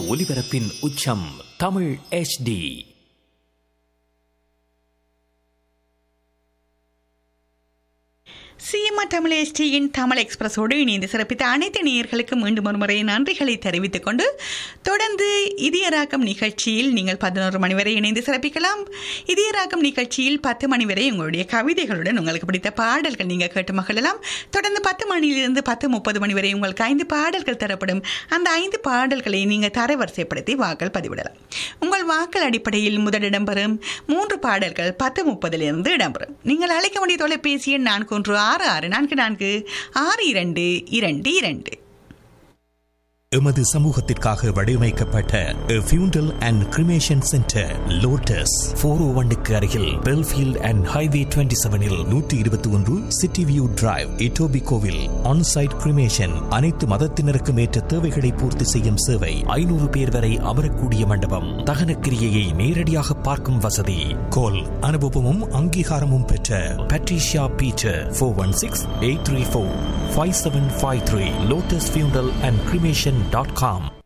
ஒலிபரப்பின் உச்சம் தமிழ் HD சிஎம்ஆ தமிழ் எஸ்டியின் தமிழ் எக்ஸ்பிரஸோடு இணைந்து சிறப்பித்த அனைத்து நேயர்களுக்கும் மீண்டும் ஒரு முறை நன்றிகளை தெரிவித்துக் கொண்டு தொடர்ந்து இதயராக்கம் நிகழ்ச்சியில் நீங்கள் பதினோரு மணி வரை இணைந்து சிறப்பிக்கலாம் இதயராக்கம் நிகழ்ச்சியில் பத்து மணி வரை உங்களுடைய கவிதைகளுடன் உங்களுக்கு பிடித்த பாடல்கள் நீங்கள் கேட்டு மகிழலாம் தொடர்ந்து பத்து மணியிலிருந்து பத்து முப்பது மணி வரை உங்களுக்கு ஐந்து பாடல்கள் தரப்படும் அந்த ஐந்து பாடல்களை நீங்கள் தரவரிசைப்படுத்தி வாக்கள் பதிவிடலாம் உங்கள் வாக்கள் அடிப்படையில் முதலிடம் பெறும் மூன்று பாடல்கள் பத்து முப்பதிலிருந்து இடம்பெறும் நீங்கள் அழைக்க வேண்டிய தொலைபேசி எண் நான்கு ஒன்று ஆறு ஆறு நான்கு நான்கு ஆறு இரண்டு இரண்டு இரண்டு எமது சமூகத்திற்காக வடிவமைக்கப்பட்ட funeral and cremation centre Lotus four O ஒன்னுக்கு அருகில் பெல்ஃபீல்ட் அண்ட் ஹைவே டுவெண்ட்டி செவனில் நூற்றி இருபத்தி ஒன்று சிட்டி வியூ டிரைவ் இட்டோபி கோவில் ஆன்சைட் கிரிமேஷன் அனைத்து மதத்தினருக்கும் ஏற்ற தேவைகளை பூர்த்தி செய்யும் சேவை ஐநூறு பேர் வரை அமரக்கூடிய மண்டபம் தகன கிரியையை நேரடியாக பார்க்கும் வசதி கோல் அனுபவமும் அங்கீகாரமும் பெற்ற Patricia Peter four one six eight three four five seven five three Lotus funeral and cremation dot com